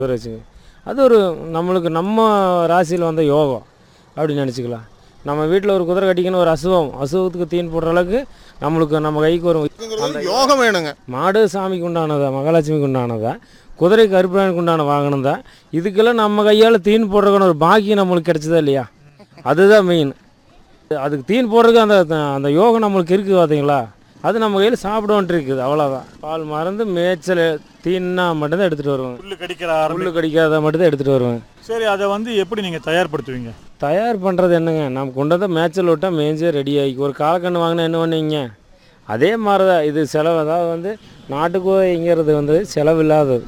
குதிரை வச்சுங்க அது ஒரு நம்மளுக்கு நம்ம ராசியில் வந்த யோகம் அப்படின்னு நினச்சிக்கலாம் நம்ம வீட்டில் ஒரு குதிரை கட்டிக்கணும் ஒரு அசுவம் அசுவத்துக்கு தீன் போடுற அளவுக்கு நம்மளுக்கு நம்ம கைக்கு ஒரு இதுங்கிறது யோகம் வேணுங்க மாடு சாமிக்கு உண்டானதா மகாலட்சுமிக்கு உண்டானதா குதிரை கருப்பனுக்கு உண்டான வாகனம் தான் இதுக்கெல்லாம் நம்ம கையால் தீன் போடுறதுக்கான ஒரு பாக்கியம் நம்மளுக்கு கிடைச்சதா இல்லையா அதுதான் மெயின் அதுக்கு தீன் போடுறதுக்கு அந்த அந்த யோகம் நம்மளுக்கு இருக்குது பார்த்தீங்களா அது நம்ம கையில் சாப்பிடுவோன்ட்டு இருக்குது அவ்வளோதான் பால் மறந்து மேய்ச்சல் தீன்னா மட்டும்தான் எடுத்துகிட்டு வருவாங்க புல்லு கடிக்கிற ஆரம்பி புல்லு கடிக்காத மட்டும்தான் எடுத்துகிட்டு வருவாங்க சரி அதை வந்து எப்படி நீங்கள் தயார்படுத்துவீங்க தயார் பண்ணுறது என்னங்க நம்ம கொண்டு வந்தால் மேய்ச்சல் விட்டால் மேய்ஞ்சே ரெடி ஆகி ஒரு காலக்கண்ணு வாங்கினா என்ன பண்ணுவீங்க அதே மாதிரி தான் இது செலவு அதாவது வந்து நாட்டுக்கோழிங்கிறது வந்து செலவு இல்லாதது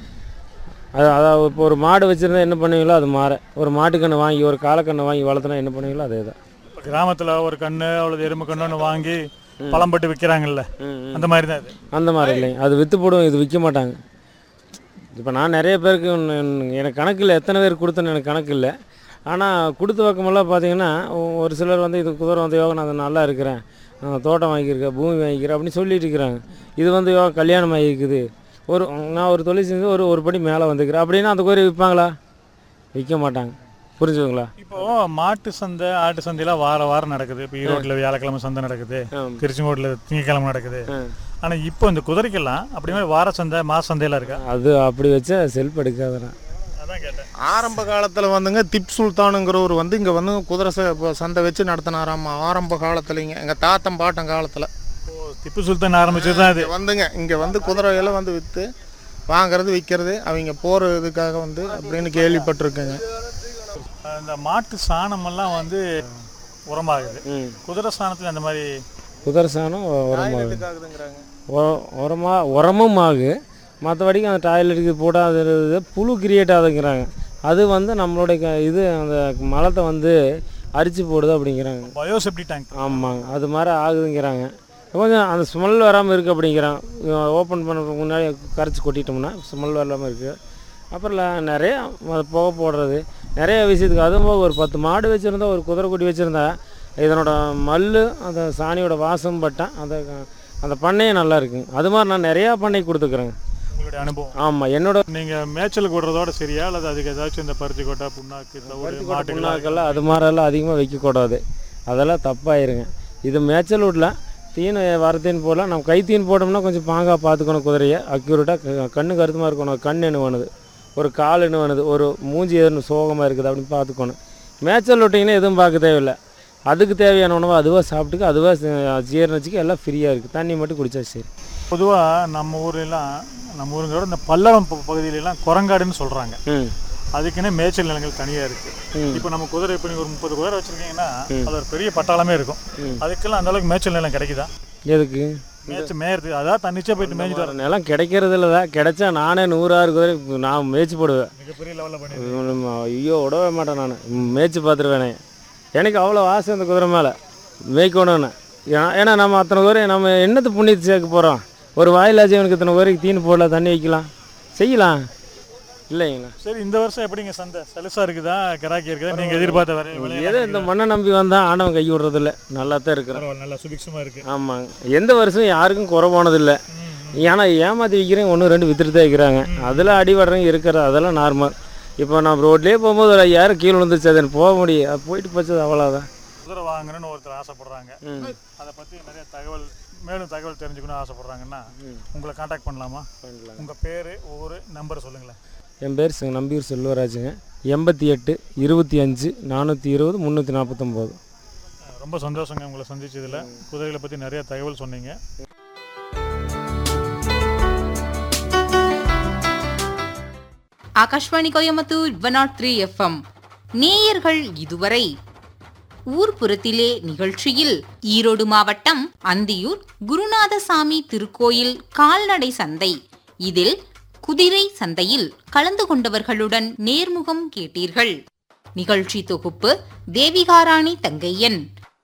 அது அதாவது இப்போ ஒரு மாடு வச்சுருந்தா என்ன பண்ணுவீங்களோ அது மாற ஒரு மாட்டுக்கண்ணு வாங்கி ஒரு காலக்கண்ணு வாங்கி வளர்த்துனா என்ன பண்ணுவீங்களோ அதே தான் இப்போ கிராமத்தில் ஒரு கண்ணு அவ்வளோ எறும்பு கண்ணுன்னு வாங்கி பழம் பட்டு விற்கிறாங்கல்ல அந்த மாதிரி தான் இது அந்த மாதிரி இல்லைங்க அது விற்று போடுவோம் இது விற்க மாட்டாங்க இப்போ நான் நிறைய பேருக்கு இன்னும் இன்னும் எனக்கு கணக்கு இல்லை எத்தனை பேர் கொடுத்தேன்னு எனக்கு கணக்கு இல்லை ஆனால் கொடுத்த பக்கமெல்லாம் பார்த்தீங்கன்னா ஒ- ஒரு சிலர் வந்து இது குதிரை வந்து யோகா நான் நல்லா இருக்கிறேன் நான் தோட்டம் வாங்கியிருக்கேன் பூமி வாங்கிக்கிறேன் அப்படின்னு சொல்லிட்டு இருக்கிறாங்க இது வந்து யோகா கல்யாணம் ஆகிருக்குது ஒரு நான் ஒரு தொழில் செஞ்சு ஒரு ஒரு படி மேலே வந்துக்கிறேன் அப்படின்னா அந்த குதிரை விற்பாங்களா விற்க மாட்டாங்க புரிஞ்சுதுங்களா இப்போ மாட்டு சந்தை ஆட்டு சந்தையெல்லாம் வார வாரம் நடக்குது இப்போ ஈரோட்டில் வியாழக்கிழமை சந்தை நடக்குது ஆம். திருச்செங்கோட்டில் திங்கக்கிழமை நடக்குது ஆ. ஆனால் இப்போ இந்த குதிரைக்கெல்லாம் அப்படி மாதிரி வார சந்தை மாச சந்தையெல்லாம் இருக்கா அது அப்படி வச்சா செல்ஃப் எடுக்காதுண்ணா அதான் கேட்டேன் ஆரம்ப காலத்தில் வந்துங்க திப் சுல்தானுங்கிறவர் வந்து இங்கே வந்து குதிரை ச- இப்போ சந்தை வச்சு நடத்தினாராம் ஆரம்ப காலத்துலங்க எங்கள் தாத்தன் பாட்டன் காலத்தில் இப்போ திப்பு சுல்தான் ஆரம்பிச்சது தான் இது வந்துங்க இங்கே வந்து குதிரையெல்லாம் வந்து விற்று வாங்குறது விற்கிறது அவங்க போகிற இதுக்காக வந்து அப்படின்னு கேள்விப்பட்டிருக்கேங்க இந்த மாட்டு சாணமெல்லாம் வந்து உரமாகுது ம் குதிரை சாணத்தில் அந்த மாதிரி குதிரை சாணம் உரமாகும் இதுக்காகுதுங்கிறாங்க உர- உரமா உரமும் ஆகு மற்றபடிக்கு அந்த டாய்லெட்டுக்கு போடாத இது புழு கிரியேட் ஆகுதுங்கிறாங்க அது வந்து நம்மளுடைய க- இது அந்த மலத்தை வந்து அரிச்சு போடுது அப்படிங்கிறாங்க பயோசெப்டி டேங்க் ஆமாங்க அது மாதிரி ஆகுதுங்கிறாங்க கொஞ்சம் அந்த ஸ்மெல் வராமல் இருக்குது அப்படிங்கிறாங்க ஓப்பன் பண்ணுறதுக்கு முன்னாடி கரைச்சி கொட்டிட்டோம்னா ஸ்மெல் வராமல் இருக்குது அப்புறம் ல- நிறைய ம- புகை போடுறது நிறைய விஷயத்துக்கு அதுவும் போக ஒரு பத்து மாடு வச்சுருந்தா ஒரு குதிரை குட்டி வச்சுருந்தா இதனோட மல் அந்த சாணியோட வாசம் பட்டா அந்த அந்த பண்ணையே நல்லா இருக்குங்க அது மாதிரி நான் நிறையா பண்ணை கொடுத்துக்குறேங்க உங்களுடைய அனுபவம் ஆமாம் என்னோட நீங்கள் மேய்ச்சலுக்கு விடுறதோட சரியா அல்லது அதுக்கு ஏதாச்சும் இந்த பருத்தி கொட்டை புண்ணாக்கு தவிடு மாட்டுக்கெல்லாம் புண்ணாக்கெல்லாம் அது மாதிரியெல்லாம் அதிகமாக வைக்கக்கூடாது அதெல்லாம் தப்பாயிருங்க இது மேய்ச்சல் விடல தீன் வரத்தீன் போடலாம் நம்ம கை தீன் போட்டோம்னா கொஞ்சம் பாங்காக பார்த்துக்கணும் குதிரையை அக்யூரேட்டாக கண்ணு கருத்துமாக இருக்கணும் கண் என்ன வேணுது ஒரு கால் என்ன வேணுது ஒரு மூஞ்சி எதுன்னு சோகமாக இருக்குது அப்படின்னு பார்த்துக்கணும் மேய்ச்சல் விட்டிங்கன்னா எதுவும் பார்க்க தேவையில்லை அதுக்கு தேவையான உணவை அதுவாக சாப்பிட்டுக்க அதுவாக ஜீரணிச்சிக்க எல்லாம் ஃப்ரீயாக இருக்குது தண்ணி மட்டும் குடிச்சா சரி பொதுவாக நம்ம ஊர்லலாம் நம்ம ஊருங்களோட இந்த பல்லவம் ப- பகுதியிலலாம் குரங்காடுன்னு சொல்கிறாங்க ம் அதுக்குன்னே மேய்ச்சல் நிலங்கள் தனியாக இருக்குது ம். இப்போ நம்ம குதிரை இப்போ நீங்கள் ஒரு முப்பது குதிரை வச்சுருக்கீங்கன்னா அது ஒரு பெரிய பட்டாளமே இருக்கும் அதுக்கெல்லாம் அந்த அளவுக்கு மேய்ச்சல் நிலம் கிடைக்குதா எதுக்கு மேய்ச்சி மேயறதுக்கு அதான் தன்னிச்சா போயிட்டு மேய்ச்சிட்டு வர நிலம் கிடைக்கிறது இல்லை தான் கிடைச்சா நானே நூறாறு குதிரை நான் மேய்ச்சி போடுவேன் மிகப்பெரிய லெவலில் பண்ணி இவனு ஐயோ விடவே மாட்டேன் நான் மேய்ச்சி பார்த்துருவேனே எனக்கு அவ்வளோ ஆசை அந்த குதிரை மேலே மேய்க்கணும்னு ஏன்னா ஏன்னா நம்ம அத்தனை குதிரை நம்ம என்னத்து புண்ணியத்தை சேர்க்க போகிறோம் ஒரு வாயிலாச்சும் எனக்கு இத்தனை குதிரைக்கு தீனி போடலாம் தண்ணி வைக்கலாம் செய்யலாம் இல்லைங்களா சரி இந்த வருஷம் எப்படிங்க சந்தை சலுசா இருக்குதா கிராக்கி இருக்குதா நீங்கள் எதிர்பார்த்த வரை ஏதோ இந்த மண்ணை நம்பி வந்தால் ஆண்டவன் கை விடுறதில்ல நல்லா தான் இருக்கிறேன் பரவாயில்ல நல்லா சுபிக்ஷமாக இருக்குது ஆமாங்க எந்த வருஷம் யாருக்கும் குறை போனதில்லை ஏன்னா ஏமாற்றி விற்கிறேன் ஒன்று ரெண்டு வித்துட்டு தான் இருக்கிறாங்க அதில் அடி வர்றவங்க இருக்கிறது அதெல்லாம் நார்மல் இப்போ நான் ரோட்லேயே போகும்போது ஒரு ஐயாயிரம் கீழே விழுந்துச்சு அது எனக்கு போக முடியும் அது போயிட்டு போச்சது அவ்வளோதான் குதிரை வாங்கணும்னு ஒருத்தர் ஆசைப்படுறாங்க ம் அதை பற்றி நிறைய தகவல் மேலும் தகவல் தெரிஞ்சுக்கணும் ஆசைப்படுறாங்கன்னா உங்களை காண்டாக்ட் பண்ணலாமா பண்ணலாம் உங்கள் பேர் ஊர் நம்பர் சொல்லுங்களேன் என் பேர் சிங்க நம்பியூர் செல்வராஜுங்க எண்பத்தி எட்டு இருபத்தி அஞ்சு நானூற்றி இருபது முந்நூற்றி நாற்பத்தொம்போது அஹ் ரொம்ப சந்தோஷங்க உங்களை சந்திச்சதுல குதிரைகளை பற்றி நிறைய தகவல் சொன்னீங்க Akashvani Coimbatore one nought three FM நேயர்கள் இதுவரை ஊர்ப்புறத்திலே நிகழ்ச்சியில் ஈரோடு மாவட்டம் அந்தியூர் குருநாதசாமி திருக்கோயில் கால்நடை சந்தை இதில் குதிரை சந்தையில் கலந்து கொண்டவர்களுடன் நேர்முகம் கேட்டீர்கள் நிகழ்ச்சி தொகுப்பு தேவிகாராணி தங்கையன்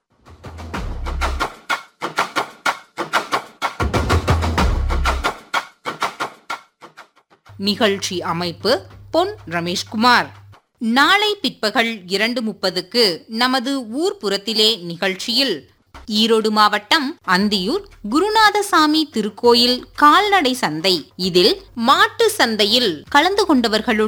நிகழ்ச்சி அமைப்பு பொன் ரமேஷ்குமார் நாளை பிற்பகல் இரண்டு முப்பதுக்கு நமது ஊர்ப்புறத்திலே நிகழ்ச்சியில் ஈரோடு மாவட்டம் அந்தியூர் குருநாதசாமி திருக்கோயில் கால்நடை சந்தை இதில் மாட்டு சந்தையில் கலந்து கொண்டவர்களுடன்